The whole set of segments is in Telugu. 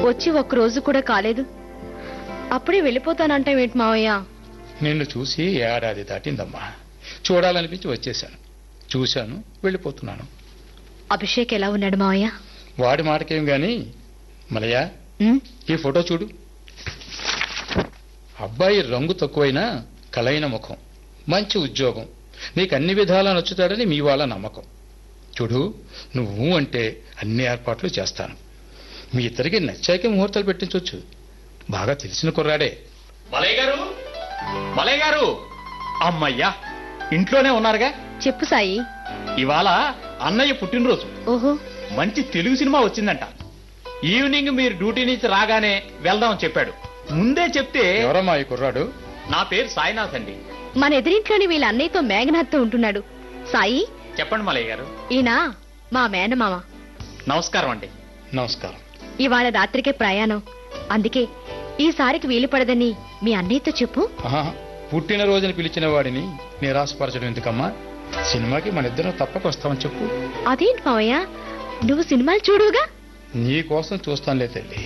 వచ్చి ఒక్క రోజు కూడా కాలేదు అప్పుడే వెళ్ళిపోతానంటావేంటి మావయ్య నిన్ను చూసి ఏడాది దాటిందమ్మా చూడాలనిపించి వచ్చేశాను చూశాను వెళ్ళిపోతున్నాను అభిషేక్ ఎలా ఉన్నాడు మావయ్య వాడి మాటకేం గాని మలయ ఉమ్, ఈ ఫోటో చూడు అబ్బాయి రంగు తక్కువైనా కలైన ముఖం మంచి ఉద్యోగం నీకు అన్ని విధాలా నచ్చుతాడని మీ వాళ్ళ నమ్మకం చూడు నువ్వు అంటే అన్ని ఏర్పాట్లు చేస్తాను మీ ఇద్దరికి నచ్చాకే ముహూర్తాలు పెట్టించవచ్చు బాగా తెలిసిన కుర్రాడే మలయ్య గారు మలయ్య గారు అమ్మయ్యా ఇంట్లోనే ఉన్నారుగా చెప్పు సాయి ఇవాళ అన్నయ్య పుట్టినరోజు ఓహో మంచి తెలుగు సినిమా వచ్చిందంట ఈవినింగ్ మీరు డ్యూటీ నుంచి రాగానే వెళ్దామని చెప్పాడు ముందే చెప్తే ఎవరమ్మా ఈ కుర్రాడు నా పేరు సాయినాథ్ అండి మన ఎదిరింట్లోని వీళ్ళ అన్నయ్యతో మేఘనాథ్తో ఉంటున్నాడు సాయి చెప్పండి మలయ్య గారు ఈయన మా మేనమామ నమస్కారం అండి నమస్కారం ఇవాళ రాత్రికే ప్రయాణం అందుకే ఈసారికి వీలు పడదని మీ అన్నయ్యతో చెప్పు ఆహా, పుట్టినరోజున పిలిచిన వాడిని నిరాశపరచడం ఎందుకమ్మా సినిమాకి మన ఇద్దరం తప్పక వస్తామని చెప్పు అదేంటి మావయ్య నువ్వు సినిమాలు చూడుగా నీ కోసం చూస్తానులే తల్లి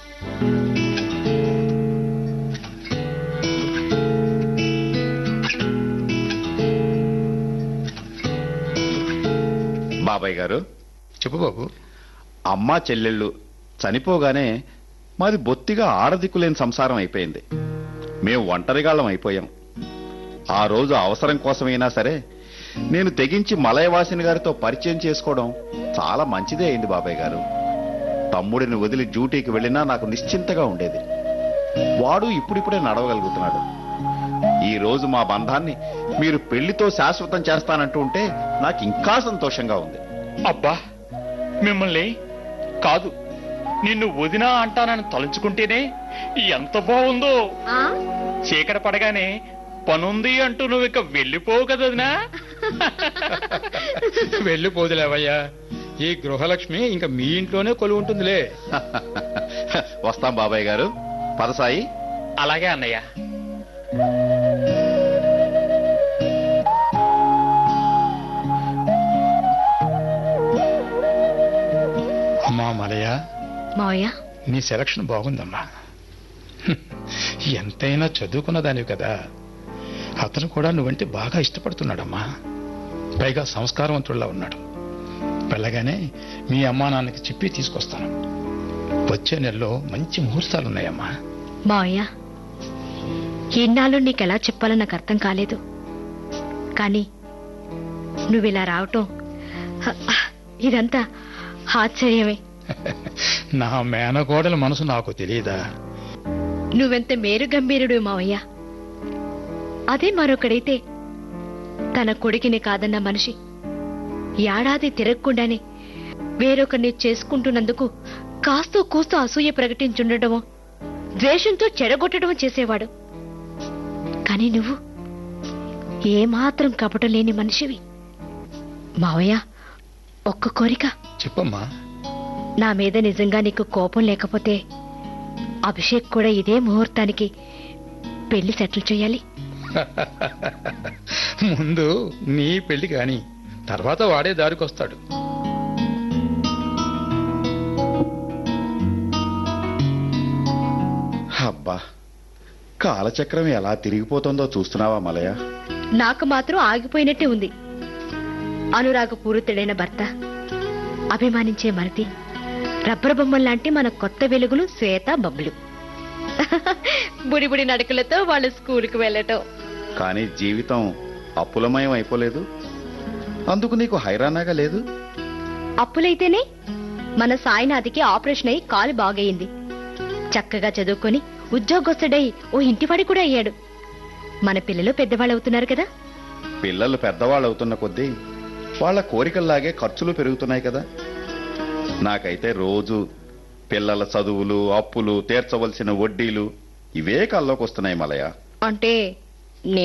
బాబాయ్ గారు చెప్పు బాబు అమ్మా చెల్లెళ్ళు చనిపోగానే మాది బొత్తిగా ఆడదిక్కులేని సంసారం అయిపోయింది మేము ఒంటరిగాళ్ళం అయిపోయాం ఆ రోజు అవసరం కోసమైనా సరే నేను తెగించి మలయవాసిని గారితో పరిచయం చేసుకోవడం చాలా మంచిదే అయింది బాబాయ్ గారు తమ్ముడిని వదిలి డ్యూటీకి వెళ్ళినా నాకు నిశ్చింతగా ఉండేది వాడు ఇప్పుడిప్పుడే నడవగలుగుతున్నాడు ఈ రోజు మా బంధాన్ని మీరు పెళ్లితో శాశ్వతం చేస్తానంటూ ఉంటే నాకు ఇంకా సంతోషంగా ఉంది అబ్బా మిమ్మల్ని కాదు నిన్ను వదినా అంటానని తలుచుకుంటేనే ఎంత బాగుందో ఆ చీకటి పడగానే పనుంది అంటూ నువ్వు ఇక వెళ్ళిపోవు కదా వదినా? వెళ్ళిపోదులేవయ్యా ఈ గృహలక్ష్మి ఇంకా మీ ఇంట్లోనే కొలు ఉంటుందిలే వస్తాం బాబాయ్ గారు పదసాయి అలాగే అన్నయ్య అమ్మా మలయ మావయ్య నీ సెలక్షన్ బాగుందమ్మా హ్మ్. ఎంతైనా చదువుకున్న దానివి కదా అతను కూడా నువ్వంటే బాగా ఇష్టపడుతున్నాడమ్మా పైగా సంస్కారవంతుడిలా ఉన్నాడు వెళ్ళగానే మీ అమ్మా నాన్నకి చెప్పి తీసుకొస్తాను వచ్చే నెలలో మంచి ముహూర్తాలు ఉన్నాయమ్మా మావయ్య ఇన్నాళ్ళు నీకెలా చెప్పాలో నాకు అర్థం కాలేదు కానీ నువ్విలా రావటం హ, ఇదంతా ఆశ్చర్యమే నా మేనకోడల మనసు నాకు తెలియదా నువ్వెంత మేరు గంభీరుడు మావయ్య అదే మరొకడైతే తన కొడుకుని కాదన్న మనిషి ఏడాది తిరగకుండానే వేరొకరిని చేసుకుంటున్నందుకు కాస్తో కూస్తో అసూయ ప్రకటించుండటమో ద్వేషంతో చెడగొట్టడం చేసేవాడు కానీ నువ్వు ఏమాత్రం కపటం లేని మనిషివి మావయ్య ఒక్క కోరిక చెప్పమ్మా నా మీద నిజంగా నీకు కోపం లేకపోతే అభిషేక్ కూడా ఇదే ముహూర్తానికి పెళ్లి సెటిల్ చేయాలి ముందు నీ పెళ్లి కాని తర్వాత వాడే దారికొస్తాడు అబ్బా కాలచక్రం ఎలా తిరిగిపోతుందో చూస్తున్నావా మలయ నాకు మాత్రం ఆగిపోయినట్టే ఉంది అనురాగపూరితుడైన భర్త అభిమానించే మరతి రబ్బర్ బొమ్మల్లాంటి మన కొత్త వెలుగులు శ్వేత బబ్బులు బుడిబుడి నడకలతో వాళ్ళు స్కూల్కి వెళ్ళటం కానీ జీవితం అప్పులమయం అయిపోలేదు అందుకు నీకు హైరానాగా లేదు అప్పులైతేనే మన సాయినాథికి ఆపరేషన్ అయి కాలు బాగయింది చక్కగా చదువుకొని ఉద్యోగస్తుడై ఓ ఇంటివాడి కూడా అయ్యాడు మన పిల్లలు పెద్దవాళ్ళు అవుతున్నారు కదా పిల్లలు పెద్దవాళ్ళు అవుతున్న కొద్దీ వాళ్ళ కోరికల్లాగే ఖర్చులు పెరుగుతున్నాయి కదా నాకైతే రోజు పిల్లల చదువులు అప్పులు తీర్చవలసిన వడ్డీలు ఇవే కల్లోకి వస్తున్నాయి మలయ అంటే